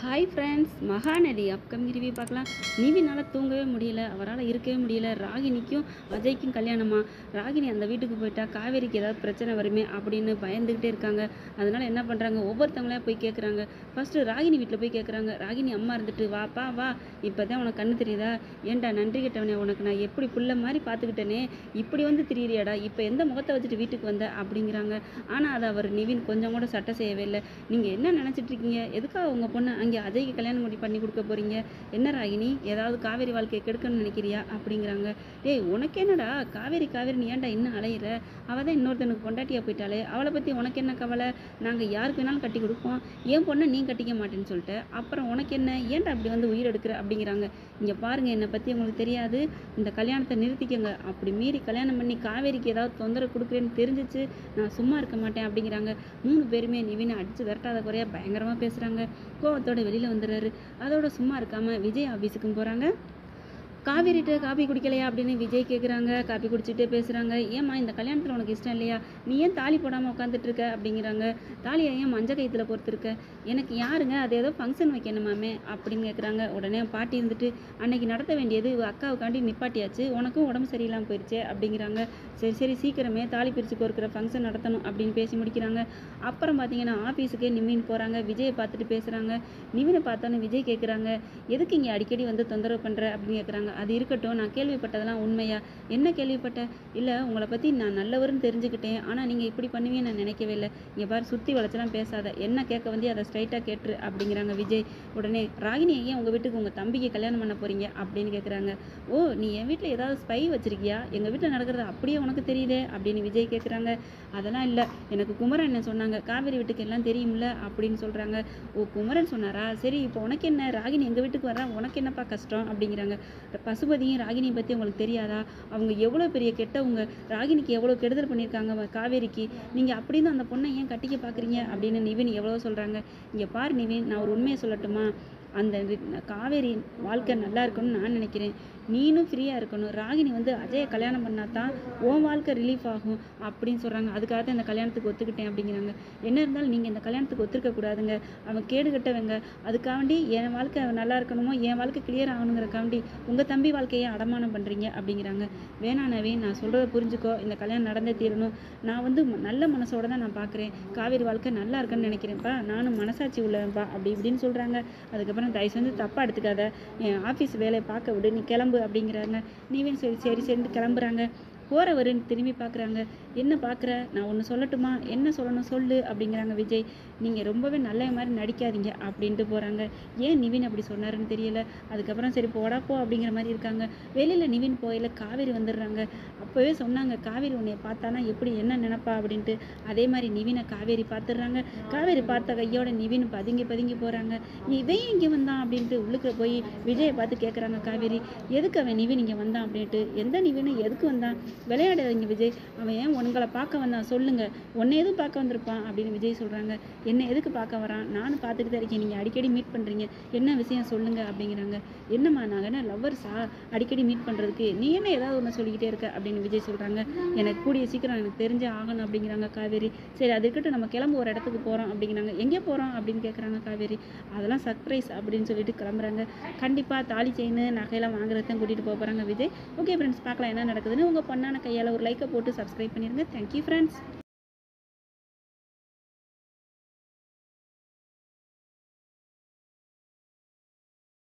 hi friends Mahanadhi upcoming review பார்க்கலாம் நிவினால் தூங்கவே முடியல அவரால் இருக்கவே முடியல ராகினிக்கும் அஜய்க்கும் கல்யாணமா ராகினி அந்த வீட்டுக்கு போயிட்டா காவேரிக்கு ஏதாவது பிரச்சனை வருமே அப்படின்னு பயந்துக்கிட்டே இருக்காங்க அதனால் என்ன பண்ணுறாங்க ஒவ்வொருத்தவங்களா போய் கேட்குறாங்க ஃபஸ்ட்டு ராகினி வீட்டில் போய் கேட்குறாங்க ராகினி அம்மா இருந்துட்டு வாப்பா வா இப்போ தான் உனக்கு கண்ணு தெரியுதா ஏன்டா நன்றி கெட்டவனே உனக்கு நான் எப்படி புள்ள மாதிரி பார்த்துக்கிட்டேனே இப்படி வந்து திரியிறியாடா இப்போ எந்த முகத்தை வச்சுட்டு வீட்டுக்கு வந்த அப்படிங்கிறாங்க ஆனால் அதை அவர் நிவின் கொஞ்சம் கூட சட்டை செய்யவே இல்லை நீங்கள் என்ன நினச்சிட்டு இருக்கீங்க எதுக்காக உங்கள் பொண்ணு அங்கே அஜய்க்கு கல்யாணம் பண்ணி பண்ணி கொடுக்க போகிறீங்க என்ன ராகினி ஏதாவது காவேரி வாழ்க்கையை கெடுக்கணும்னு நினைக்கிறியா அப்படிங்கிறாங்க டேய் உனக்கு என்னடா காவேரி காவேரி நீ ஏன்டா இன்னும் அலையிற அவள் தான் இன்னொருத்தனுக்கு பொண்டாட்டியாக போயிட்டாலே அவளை பற்றி உனக்கு என்ன கவலை நாங்கள் யாருக்கு வேணாலும் கட்டி கொடுப்போம் என் பொண்ணை நீ கட்டிக்க மாட்டேன்னு சொல்லிட்டு அப்புறம் உனக்கு என்ன ஏன்டா அப்படி வந்து உயிர் எடுக்கிற அப்படிங்கிறாங்க இங்கே பாருங்கள் என்னை பற்றி உங்களுக்கு தெரியாது இந்த கல்யாணத்தை நிறுத்திக்கங்க அப்படி மீறி கல்யாணம் பண்ணி காவேரிக்கு ஏதாவது தொந்தரவு கொடுக்குறேன்னு தெரிஞ்சிச்சு நான் சும்மா இருக்க மாட்டேன் அப்படிங்கிறாங்க மூணு பேருமே நிவினை அடித்து விரட்டாத குறையா பயங்கரமாக பேசுகிறாங்க கோவத்தோட வெளியில் வந்துடுறாரு அதோட சும்மா இருக்காமல் விஜய் ஆஃபீஸுக்கும் போகிறாங்க காவேரிட்ட காப்பி குடிக்கலையா அப்படின்னு விஜய் கேட்குறாங்க காப்பி குடிச்சிட்டே பேசுகிறாங்க ஏம்மா இந்த கல்யாணத்தில் உனக்கு இஷ்டம் இல்லையா நீ ஏன் தாலி போடாமல் உட்காந்துட்டு இருக்க அப்படிங்கிறாங்க தாலியை ஏன் மஞ்சள் கயிற்றுல பொறுத்திருக்க எனக்கு யாருங்க அது ஏதோ ஃபங்க்ஷன் வைக்கணுமாமே அப்படின்னு கேட்குறாங்க உடனே பாட்டி இருந்துட்டு அன்னைக்கு நடத்த வேண்டியது இவ அக்காவுக்காண்டி நிப்பாட்டியாச்சு உனக்கும் உடம்பு சரியில்லாமல் போயிடுச்சு அப்படிங்கிறாங்க சரி சரி சீக்கிரமே தாலி பிரித்து கோர்க்கிற ஃபங்க்ஷன் நடத்தணும் அப்படின்னு பேசி முடிக்கிறாங்க அப்புறம் பார்த்தீங்கன்னா ஆஃபீஸுக்கே நிவின் போகிறாங்க விஜயை பார்த்துட்டு பேசுகிறாங்க நிவினை பார்த்தோன்னே விஜய் கேட்குறாங்க எதுக்கு இங்கே அடிக்கடி வந்து தொந்தரவு பண்ணுற அப்படின்னு கேட்குறாங்க அது இருக்கட்டும் நான் கேள்விப்பட்டதெல்லாம் உண்மையா என்ன கேள்விப்பட்டேன் இல்லை உங்களை பற்றி நான் நல்லவர்னு தெரிஞ்சுக்கிட்டேன் ஆனால் நீங்கள் இப்படி பண்ணுவீங்கன்னு நான் நினைக்கவே இல்லை இங்கே பாரு சுற்றி வளைச்சலாம் பேசாத என்ன கேட்க வந்து அதை ஸ்ட்ரைட்டாக கேட்டுரு அப்படிங்கிறாங்க விஜய் உடனே ராகினி ஏன் உங்கள் வீட்டுக்கு உங்கள் தம்பிக்கு கல்யாணம் பண்ண போகிறீங்க அப்படின்னு கேட்குறாங்க ஓ நீ என் வீட்டில் ஏதாவது ஸ்பை வச்சிருக்கியா எங்கள் வீட்டில் நடக்கிறது அப்படியே உனக்கு தெரியுதே அப்படின்னு விஜய் கேட்குறாங்க அதெல்லாம் இல்லை எனக்கு குமரன் என்ன சொன்னாங்க காவேரி வீட்டுக்கு எல்லாம் தெரியும்ல அப்படின்னு சொல்கிறாங்க ஓ குமரன் சொன்னாரா சரி இப்போ உனக்கு என்ன ராகினி எங்கள் வீட்டுக்கு வரா உனக்கு என்னப்பா கஷ்டம் அப்படிங்கிறாங்க பசுபதியும் ராகினியை பற்றி உங்களுக்கு தெரியாதா அவங்க எவ்வளோ பெரிய கெட்டவங்க ராகினிக்கு எவ்வளோ கெடுதல் பண்ணியிருக்காங்க அவ காவேரிக்கு நீங்கள் அப்படின்னு அந்த பொண்ணை ஏன் கட்டிக்க பார்க்குறீங்க அப்படின்னு நிவின் எவ்வளோ சொல்கிறாங்க இங்கே பார் நிவின் நான் ஒரு உண்மையை சொல்லட்டுமா அந்த ரி- காவேரி வாழ்க்கை நல்லா இருக்கணும்னு நான் நினைக்கிறேன் நீனும் ஃப்ரீயாக இருக்கணும் ராகினி வந்து அஜயை கல்யாணம் பண்ணால் தான் உன் வாழ்க்கை ரிலீஃப் ஆகும் அப்படின்னு சொல்கிறாங்க அதுக்காக தான் இந்த கல்யாணத்துக்கு ஒத்துக்கிட்டேன் அப்படிங்கிறாங்க என்ன இருந்தாலும் நீங்கள் இந்த கல்யாணத்துக்கு ஒத்துக்க கூடாதுங்க அவன் கேடு கட்டவங்க அதுக்காண்டி என் வாழ்க்கை நல்லா இருக்கணுமோ என் வாழ்க்கை கிளியர் ஆகணுங்கிறக்காண்டி உங்கள் தம்பி வாழ்க்கையை அடமானம் பண்ணுறீங்க அப்படிங்கிறாங்க வேணானவே நான் சொல்கிறத புரிஞ்சுக்கோ இந்த கல்யாணம் நடந்தே தீரணும் நான் வந்து ம- நல்ல மனசோட தான் நான் பார்க்குறேன் காவேரி வாழ்க்கை நல்லா இருக்குன்னு நினைக்கிறேன்ப்பா நானும் மனசாட்சி உள்ளவன்ப்பா அப்படி இப்படின்னு சொல்கிறாங்க அதுக்கப்புறம் தயவு செஞ்சு தப்பாக எடுத்துக்காத என் ஆஃபீஸ் வேலையை பார்க்க விடு நீ கிளம்பு அப்படிங்கிறாங்க நீவே சரி சரி சரின்னு கிளம்புறாங்க போகிறவருன்னு திரும்பி பார்க்குறாங்க என்ன பார்க்குற நான் ஒன்று சொல்லட்டுமா என்ன சொல்லணும் சொல்லு அப்படிங்கிறாங்க விஜய் நீங்கள் ரொம்பவே நல்ல மாதிரி நடிக்காதீங்க அப்படின்ட்டு போகிறாங்க ஏன் நிவின் அப்படி சொன்னாருன்னு தெரியல அதுக்கப்புறம் சரி போடா போ அப்படிங்கிற மாதிரி இருக்காங்க வெளியில் நிவின் போயில காவேரி வந்துடுறாங்க அப்போவே சொன்னாங்க காவேரி உன்னைய பார்த்தானா எப்படி என்ன நினைப்பா அப்படின்ட்டு அதே மாதிரி நிவினை காவேரி பார்த்துடுறாங்க காவேரி பார்த்த கையோட நிவின் பதுங்கி பதுங்கி போகிறாங்க இவன் இங்கே வந்தான் அப்படின்ட்டு உள்ளுக்குள்ள போய் விஜயை பார்த்து கேட்குறாங்க காவேரி எதுக்கு அவன் நிவின் இங்கே வந்தான் அப்படின்ட்டு எந்த நிவின் எதுக்கு வந்தான் விளையாடாதீங்க விஜய் அவன் ஏன் உங்களை பார்க்க வந்தான் சொல்லுங்க உன்னை எதுவும் பார்க்க வந்திருப்பான் அப்படின்னு விஜய் சொல்கிறாங்க என்ன எதுக்கு பார்க்க வரான் நானும் பார்த்துட்டு தான் இருக்கேன் நீங்கள் அடிக்கடி மீட் பண்ணுறீங்க என்ன விஷயம் சொல்லுங்க அப்படிங்கிறாங்க என்னம்மா நாங்கள் என்ன லவ்வர்ஸா அடிக்கடி மீட் பண்ணுறதுக்கு நீ என்ன ஏதாவது ஒன்று சொல்லிக்கிட்டே இருக்க அப்படின்னு விஜய் சொல்கிறாங்க எனக்கு கூடிய சீக்கிரம் எனக்கு தெரிஞ்சே ஆகணும் அப்படிங்கிறாங்க காவேரி சரி அது இருக்கட்டும் நம்ம கிளம்பு ஒரு இடத்துக்கு போகிறோம் அப்படிங்கிறாங்க எங்கே போகிறோம் அப்படின்னு கேட்குறாங்க காவேரி அதெல்லாம் சர்ப்ரைஸ் அப்படின்னு சொல்லிட்டு கிளம்புறாங்க கண்டிப்பாக தாலி செயின் நகையெல்லாம் வாங்குறதையும் கூட்டிகிட்டு போக போகிறாங்க விஜய் ஓகே ஃப்ரெண்ட்ஸ் பார்க்கலாம் என்ன நடக்குதுன்னு உங்கள் பொண்ணான கையால் ஒரு லைக்கை போட்டு சப்ஸ்கிரைப் பண்ணிடுங்க தேங்க்யூ ஃப்ரெண்ட்ஸ்